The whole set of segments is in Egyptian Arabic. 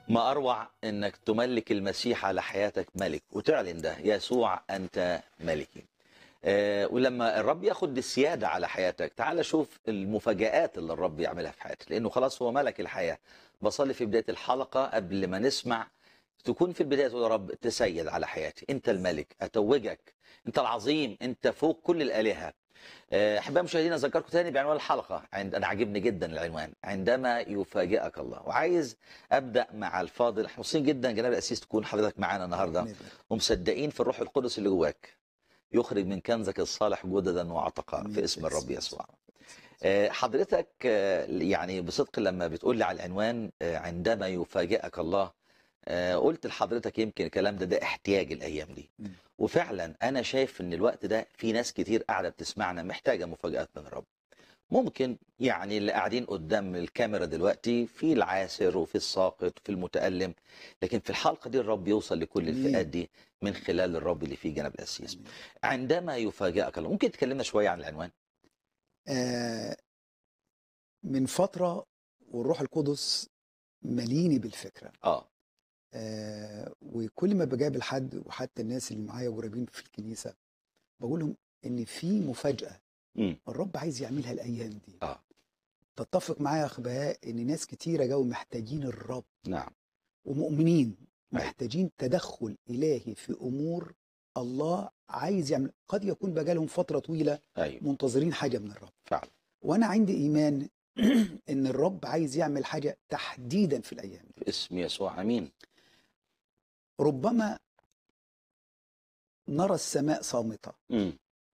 ما أروع أنك تملك المسيح على حياتك ملك وتعلن ده يسوع أنت ملكي آه، ولما الرب ياخد السيادة على حياتك تعال شوف المفاجآت اللي الرب يعملها في حياتك لأنه خلاص هو ملك الحياة بصلي في بداية الحلقة قبل ما نسمع تكون في البداية تقول يا رب تسيد على حياتي أنت الملك أتوجك أنت العظيم أنت فوق كل الآلهة آه، أحبائي المشاهدين أذكركم تاني بعنوان الحلقة عند أنا عاجبني جدا العنوان عندما يفاجئك الله وعايز أبدأ مع الفاضل احنا مبسوطين جدا جناب الأسيس تكون حضرتك معانا النهاردة ومصدقين في الروح القدس اللي جواك يخرج من كنزك الصالح جددا وعتقا في اسم الرب يسوع آه، حضرتك آه، يعني بصدق لما بتقول لي على العنوان آه، عندما يفاجئك الله آه، قلت لحضرتك يمكن الكلام ده ده احتياج الايام دي مم. وفعلا انا شايف ان الوقت ده في ناس كتير قاعده بتسمعنا محتاجه مفاجات من الرب ممكن يعني اللي قاعدين قدام الكاميرا دلوقتي في العاسر وفي الساقط وفي المتألم لكن في الحلقة دي الرب يوصل لكل أمين. الفئات دي من خلال الرب اللي فيه جنب الأسيس آمين. عندما يفاجئك الله ممكن تكلمنا شوية عن العنوان آه، من فترة والروح القدس مليني بالفكرة اه آه، وكل ما بجابل حد وحتى الناس اللي معايا قريبين في الكنيسة بقول لهم إن في مفاجأة امم الرب عايز يعملها الأيام دي اه تتفق معايا يا أخ بهاء إن ناس كتيرة جو محتاجين الرب نعم ومؤمنين أيوة. محتاجين تدخل إلهي في أمور الله عايز يعمل قد يكون بقالهم فترة طويلة ايوه منتظرين حاجة من الرب فعلا وانا عندي ايمان ان الرب عايز يعمل حاجه تحديدا في الايام دي في اسم يسوع امين ربما نرى السماء صامته امم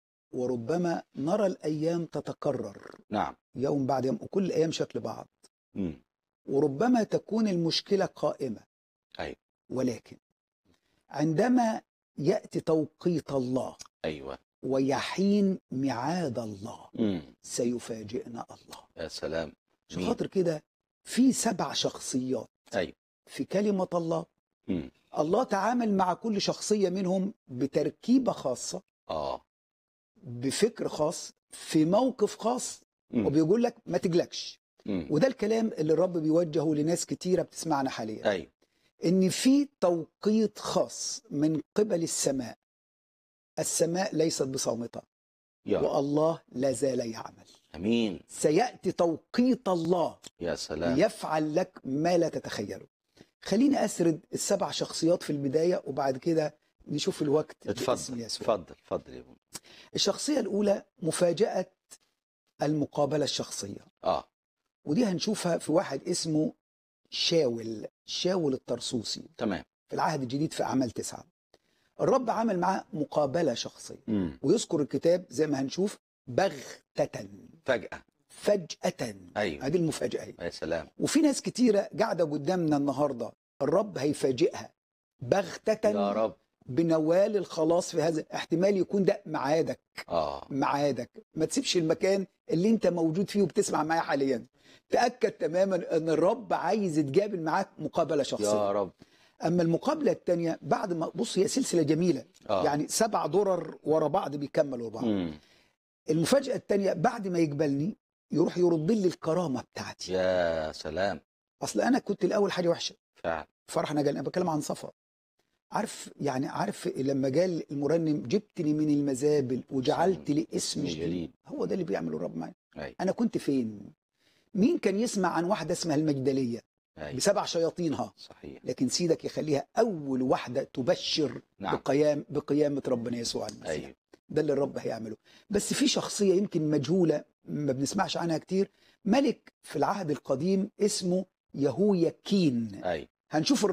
وربما نرى الايام تتكرر نعم يوم بعد يوم وكل الايام شكل بعض امم وربما تكون المشكله قائمه أيوة. ولكن عندما ياتي توقيت الله ايوه ويحين ميعاد الله امم سيفاجئنا الله يا سلام عشان مين؟ خاطر كده في سبع شخصيات ايوه في كلمه الله امم الله تعامل مع كل شخصية منهم بتركيبة خاصة اه بفكر خاص في موقف خاص مم. وبيقول لك ما تجلكش مم. وده الكلام اللي الرب بيوجهه لناس كتيرة بتسمعنا حاليا ايوه ان في توقيت خاص من قبل السماء السماء ليست بصامتة يا رب والله لا زال يعمل امين سيأتي توقيت الله يا سلام يفعل لك ما لا تتخيله خليني أسرد السبع شخصيات في البداية وبعد كده نشوف الوقت باسم اتفضل يسوع اتفضل اتفضل يا ابو الشخصية الأولى مفاجأة المقابلة الشخصية اه ودي هنشوفها في واحد اسمه شاول شاول الطرسوسي تمام في العهد الجديد في أعمال تسعة الرب عمل معاه مقابلة شخصية امم ويذكر الكتاب زي ما هنشوف بغتة فجأة فجأة ايوه هذه المفاجأة هي. يا سلام وفي ناس كتيرة قاعدة قدامنا النهاردة الرب هيفاجئها بغتة يا رب بنوال الخلاص في هذا احتمال يكون ده ميعادك اه ميعادك ما تسيبش المكان اللي انت موجود فيه وبتسمع معايا حاليا تأكد تماما ان الرب عايز يتقابل معاك مقابلة شخصية يا رب اما المقابلة التانية بعد ما بص هي سلسلة جميلة اه يعني سبع درر ورا بعض بيكملوا بعض مم. المفاجأة التانية بعد ما يقبلني يروح يرد لي الكرامة بتاعتي يا سلام اصل انا كنت الاول حاجة وحشة فعلا فرح انا جال انا بتكلم عن صفا عارف يعني عارف لما قال المرنم جبتني من المزابل وجعلت لي اسم اسم جديد جديد. هو ده اللي بيعمله الرب معايا ايوه انا كنت فين مين كان يسمع عن واحده اسمها المجدليه ايوه بسبع شياطينها صحيح لكن سيدك يخليها اول واحده تبشر نعم بقيام بقيامه ربنا يسوع المسيح ايوه ده اللي الرب هيعمله بس في شخصيه يمكن مجهوله ما بنسمعش عنها كتير ملك في العهد القديم اسمه يهوياكين ايوه هنشوف